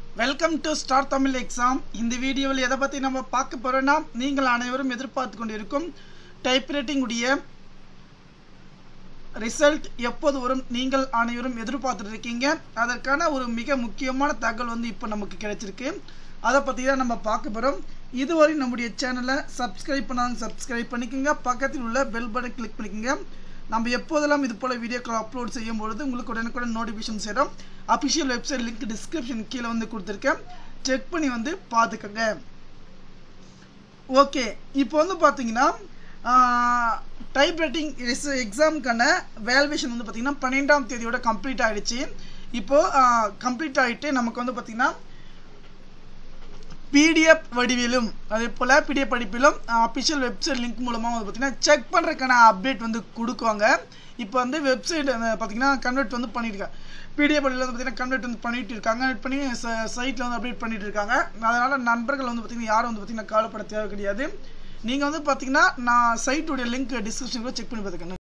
welcome to star Tamil exam இந்த வீடியோவில் எதை பற்றி நம்ம பார்க்க போகிறோன்னா நீங்கள் அனைவரும் எதிர்பார்த்து கொண்டிருக்கும் டைப்ரைட்டிங் உடைய ரிசல்ட் எப்போது வரும் நீங்கள் அனைவரும் எதிர்பார்த்துட்டு இருக்கீங்க அதற்கான ஒரு மிக முக்கியமான தகவல் வந்து இப்போ நமக்கு கிடைச்சிருக்கு அதை பற்றி தான் நம்ம பார்க்க போகிறோம் இதுவரை நம்முடைய சேனலை சப்ஸ்கிரைப் பண்ணாங்க சப்ஸ்கிரைப் பண்ணிக்கோங்க பக்கத்தில் உள்ள பெல் பட்டன் கிளிக் பண்ணிக்கோங்க நம்ம எப்போதெல்லாம் இது போல் வீடியோக்கள் அப்லோட் செய்யும் பொழுது உங்களுக்கு உடனுக்குடன் நோட்டிஃபிகேஷன் சேரும் அஃபிஷியல் வெப்சைட் லிங்க் டிஸ்கிரிப்ஷன் கீழே வந்து கொடுத்துருக்கேன் செக் பண்ணி வந்து பார்த்துக்கோங்க ஓகே இப்போ வந்து பார்த்தீங்கன்னா டைப்ரைட்டிங் எக்ஸாமுக்கான வேல்யூவேஷன் வந்து பார்த்திங்கன்னா பன்னெண்டாம் தேதியோட கம்ப்ளீட் ஆகிடுச்சு இப்போது கம்ப்ளீட் ஆகிட்டு நமக்கு வந்து பார்த்திங்கன்னா பிடிஎஃப் வடிவிலும் அதே போல் பிடிஎஃப் படிப்பிலும் அஃபிஷியல் வெப்சைட் லிங்க் மூலமாக வந்து பார்த்திங்கன்னா செக் பண்ணுறதுக்கான அப்டேட் வந்து கொடுக்குவாங்க இப்போ வந்து வெப்சைட் பார்த்திங்கன்னா கன்வெர்ட் வந்து பண்ணியிருக்காங்க பிடிஎஃப் வழியில் வந்து பார்த்திங்கன்னா கன்வெர்ட் வந்து பண்ணிட்டு இருக்காங்க கன்வெர்ட் பண்ணி சைட்டில் வந்து அப்டேட் பண்ணிட்டு இருக்காங்க அதனால் நண்பர்கள் வந்து பார்த்திங்கன்னா யாரும் வந்து பார்த்திங்கன்னா கவலைப்பட தேவை கிடையாது நீங்கள் வந்து பார்த்திங்கன்னா நான் சைட்டுடைய லிங்க் டிஸ்கிரிப்ஷனில் செக் பண்ணி பார்த்துக்கோங்க